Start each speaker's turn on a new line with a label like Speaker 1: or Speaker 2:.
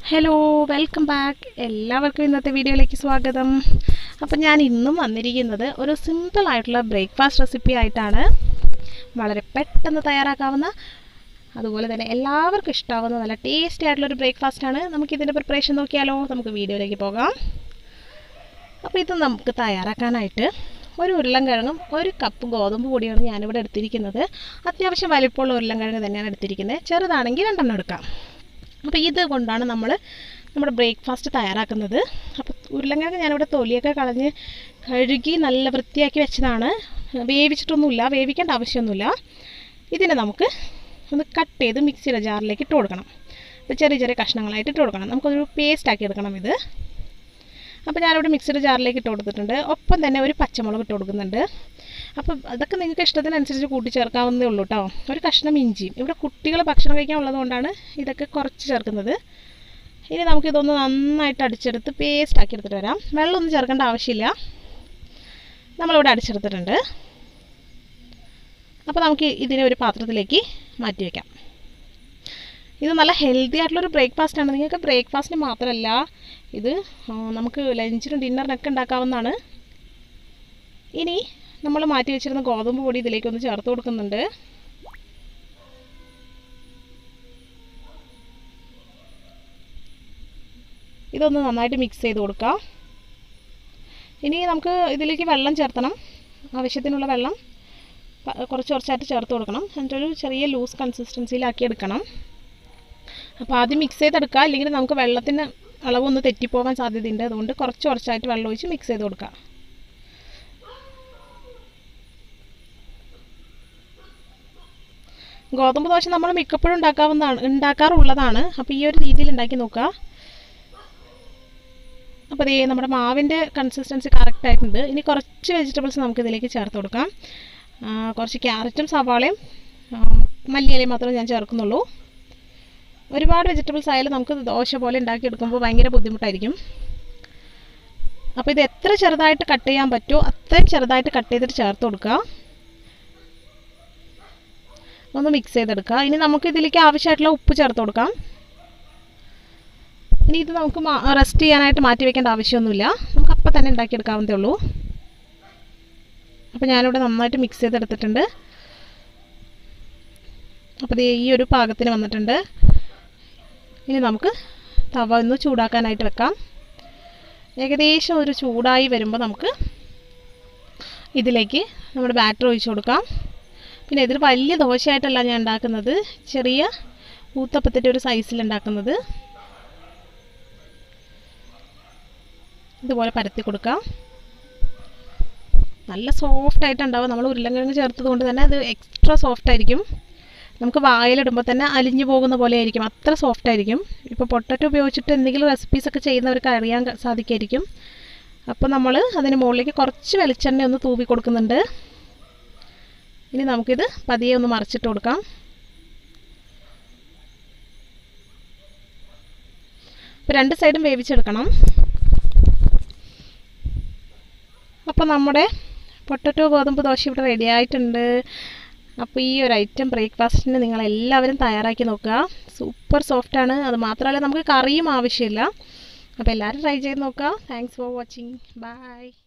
Speaker 1: hello welcome back എല്ലാവർക്കും ഇന്നത്തെ വീഡിയോയിലേക്ക് സ്വാഗതം അപ്പം ഞാൻ ഇന്നും വന്നിരിക്കുന്നത് ഒരു സിമ്പിൾ ആയിട്ടുള്ള ബ്രേക്ക്ഫാസ്റ്റ് റെസിപ്പി ആയിട്ടാണ് വളരെ പെട്ടെന്ന് തയ്യാറാക്കാവുന്ന അതുപോലെ തന്നെ എല്ലാവർക്കും ഇഷ്ടമാവുന്ന നല്ല ടേസ്റ്റി ആയിട്ടുള്ളൊരു ബ്രേക്ക്ഫാസ്റ്റ് ആണ് നമുക്ക് ഇതിൻ്റെ പ്രിപ്പറേഷൻ നോക്കിയാലോ നമുക്ക് വീഡിയോയിലേക്ക് പോകാം അപ്പോൾ ഇത് നമുക്ക് തയ്യാറാക്കാനായിട്ട് ഒരു ഉരുളൻകിഴങ്ങും ഒരു കപ്പ് ഗോതമ്പ് പൊടിയാണ് ഞാനിവിടെ എടുത്തിരിക്കുന്നത് അത്യാവശ്യം വലിപ്പമുള്ള ഉരുളൻകിഴങ്ങ് തന്നെയാണ് എടുത്തിരിക്കുന്നത് ചെറുതാണെങ്കിൽ രണ്ടെണ്ണം എടുക്കാം അപ്പോൾ ഇത് കൊണ്ടാണ് നമ്മൾ നമ്മുടെ ബ്രേക്ക്ഫാസ്റ്റ് തയ്യാറാക്കുന്നത് അപ്പോൾ ഉരുളൻകിഴങ്ങ് ഞാനിവിടെ തൊലിയൊക്കെ കളഞ്ഞ് കഴുകി നല്ല വൃത്തിയാക്കി വെച്ചതാണ് വേവിച്ചിട്ടൊന്നുമില്ല വേവിക്കേണ്ട ആവശ്യമൊന്നുമില്ല ഇതിനെ നമുക്ക് ഒന്ന് കട്ട് ചെയ്ത് മിക്സിയുടെ ജാറിലേക്ക് ഇട്ട് കൊടുക്കണം അപ്പോൾ ചെറിയ ചെറിയ കഷ്ണങ്ങളായിട്ട് ഇട്ട് കൊടുക്കണം നമുക്കൊരു പേസ്റ്റ് ആക്കി എടുക്കണം ഇത് അപ്പോൾ ഞാനിവിടെ മിക്സിയുടെ ജാറിലേക്ക് ഇട്ട് കൊടുത്തിട്ടുണ്ട് ഒപ്പം തന്നെ ഒരു പച്ചമുളക് ഇട്ട് കൊടുക്കുന്നുണ്ട് അപ്പോൾ അതൊക്കെ നിങ്ങൾക്ക് ഇഷ്ടത്തിനനുസരിച്ച് കൂട്ടി ചേർക്കാവുന്നതേ ഉള്ളൂ കേട്ടോ ഒരു കഷ്ണം ഇഞ്ചിയും ഇവിടെ കുട്ടികൾ ഭക്ഷണം കഴിക്കാൻ ഉള്ളതുകൊണ്ടാണ് ഇതൊക്കെ കുറച്ച് ചേർക്കുന്നത് ഇനി നമുക്കിതൊന്ന് നന്നായിട്ട് അടിച്ചെടുത്ത് പേസ്റ്റ് ആക്കി എടുത്തിട്ട് വരാം വെള്ളമൊന്നും ചേർക്കേണ്ട ആവശ്യമില്ല നമ്മളിവിടെ അടിച്ചെടുത്തിട്ടുണ്ട് അപ്പോൾ നമുക്ക് ഇതിനെ ഒരു പാത്രത്തിലേക്ക് മാറ്റി വയ്ക്കാം ഇത് നല്ല ഹെൽത്തി ആയിട്ടുള്ളൊരു ബ്രേക്ക്ഫാസ്റ്റ് ആണ് നിങ്ങൾക്ക് ബ്രേക്ക്ഫാസ്റ്റിന് മാത്രമല്ല ഇത് നമുക്ക് ലഞ്ചിനും ഡിന്നറിനൊക്കെ ഉണ്ടാക്കാവുന്നതാണ് ഇനി നമ്മൾ മാറ്റി വെച്ചിരുന്ന ഗോതമ്പ് പൊടി ഇതിലേക്ക് ഒന്ന് ചേർത്ത് കൊടുക്കുന്നുണ്ട് ഇതൊന്ന് നന്നായിട്ട് മിക്സ് ചെയ്ത് കൊടുക്കാം ഇനി നമുക്ക് ഇതിലേക്ക് വെള്ളം ചേർത്തണം ആവശ്യത്തിനുള്ള വെള്ളം കുറച്ച് കുറച്ചായിട്ട് ചേർത്ത് കൊടുക്കണം എന്നിട്ടൊരു ചെറിയ ലൂസ് കൺസിസ്റ്റൻസിയിലാക്കി എടുക്കണം അപ്പോൾ ആദ്യം മിക്സ് ചെയ്തെടുക്കുക അല്ലെങ്കിൽ നമുക്ക് വെള്ളത്തിന് അളവൊന്ന് തെറ്റിപ്പോകാൻ സാധ്യതയുണ്ട് അതുകൊണ്ട് കുറച്ച് കുറച്ചായിട്ട് വെള്ളം ഒഴിച്ച് മിക്സ് ചെയ്ത് കൊടുക്കുക ഗോതമ്പ് ദോശ നമ്മൾ മിക്കപ്പോഴും ഉണ്ടാക്കാവുന്നതാണ് ഉണ്ടാക്കാറുള്ളതാണ് അപ്പോൾ ഈ ഒരു രീതിയിൽ ഉണ്ടാക്കി നോക്കുക അപ്പോൾ ഇതേ നമ്മുടെ മാവിൻ്റെ കൺസിസ്റ്റൻസി കറക്റ്റ് ആയിട്ടുണ്ട് ഇനി കുറച്ച് വെജിറ്റബിൾസ് നമുക്ക് ഇതിലേക്ക് ചേർത്ത് കൊടുക്കാം കുറച്ച് ക്യാരറ്റും സവാളയും മല്ലിയിലയും മാത്രമേ ഞാൻ ചേർക്കുന്നുള്ളൂ ഒരുപാട് വെജിറ്റബിൾസ് ആയാലും നമുക്ക് ദോശ പോലെ ഉണ്ടാക്കിയെടുക്കുമ്പോൾ ഭയങ്കര ബുദ്ധിമുട്ടായിരിക്കും അപ്പോൾ ഇത് എത്ര ചെറുതായിട്ട് കട്ട് ചെയ്യാൻ പറ്റുമോ അത്രയും ചെറുതായിട്ട് കട്ട് ചെയ്തിട്ട് ചേർത്ത് കൊടുക്കുക ഒന്ന് മിക്സ് ചെയ്തെടുക്കുക ഇനി നമുക്ക് ഇതിലേക്ക് ആവശ്യമായിട്ടുള്ള ഉപ്പ് ചേർത്ത് കൊടുക്കാം ഇനി ഇത് നമുക്ക് റെസ്റ്റ് ചെയ്യാനായിട്ട് മാറ്റി വെക്കേണ്ട ആവശ്യമൊന്നുമില്ല നമുക്ക് അപ്പം തന്നെ ഉണ്ടാക്കിയെടുക്കാവുന്നതേ ഉള്ളൂ അപ്പോൾ ഞാനിവിടെ നന്നായിട്ട് മിക്സ് ചെയ്തെടുത്തിട്ടുണ്ട് അപ്പോൾ ഇത് ഈ ഒരു പാകത്തിന് വന്നിട്ടുണ്ട് ഇനി നമുക്ക് തവ ഒന്ന് ചൂടാക്കാനായിട്ട് വെക്കാം ഏകദേശം ഒരു ചൂടായി വരുമ്പോൾ നമുക്ക് ഇതിലേക്ക് നമ്മുടെ ബാറ്റർ ഒഴിച്ചു കൊടുക്കാം പിന്നെ ഇതിൽ വലിയ ദോശയായിട്ടല്ല ഞാൻ ഉണ്ടാക്കുന്നത് ചെറിയ ഊത്തപ്പത്തിൻ്റെ ഒരു സൈസിൽ ഉണ്ടാക്കുന്നത് ഇതുപോലെ പരത്തി കൊടുക്കാം നല്ല സോഫ്റ്റ് ആയിട്ടുണ്ടാവും നമ്മൾ ഉരുളൻകിഴങ്ങ് ചേർത്തത് കൊണ്ട് തന്നെ അത് എക്സ്ട്രാ സോഫ്റ്റ് ആയിരിക്കും നമുക്ക് വായിലിടുമ്പോൾ തന്നെ അലിഞ്ഞു പോകുന്ന പോലെ ആയിരിക്കും അത്ര സോഫ്റ്റ് ആയിരിക്കും ഇപ്പോൾ പൊട്ടറ്റോ ഉപയോഗിച്ചിട്ട് എന്തെങ്കിലും റെസിപ്പീസ് ഒക്കെ ചെയ്യുന്നവർക്ക് അറിയാൻ സാധിക്കുമായിരിക്കും അപ്പോൾ നമ്മൾ അതിന് മുകളിലേക്ക് കുറച്ച് വെളിച്ചെണ്ണ ഒന്ന് തൂവി കൊടുക്കുന്നുണ്ട് ഇനി നമുക്കിത് പതിയെ ഒന്ന് മറിച്ചിട്ട് കൊടുക്കാം ഇപ്പോൾ രണ്ട് സൈഡും വേവിച്ചെടുക്കണം അപ്പോൾ നമ്മുടെ പൊട്ടറ്റോ ഗോതമ്പ് ദോശ ഇവിടെ റെഡി ആയിട്ടുണ്ട് അപ്പോൾ ഈ ഒരു ഐറ്റം ബ്രേക്ക്ഫാസ്റ്റിന് നിങ്ങൾ എല്ലാവരും തയ്യാറാക്കി നോക്കുക സൂപ്പർ സോഫ്റ്റാണ് അത് മാത്രമല്ല നമുക്ക് കറിയും ആവശ്യമില്ല അപ്പോൾ എല്ലാവരും ട്രൈ ചെയ്ത് നോക്കുക താങ്ക്സ് ഫോർ വാച്ചിങ് ബൈ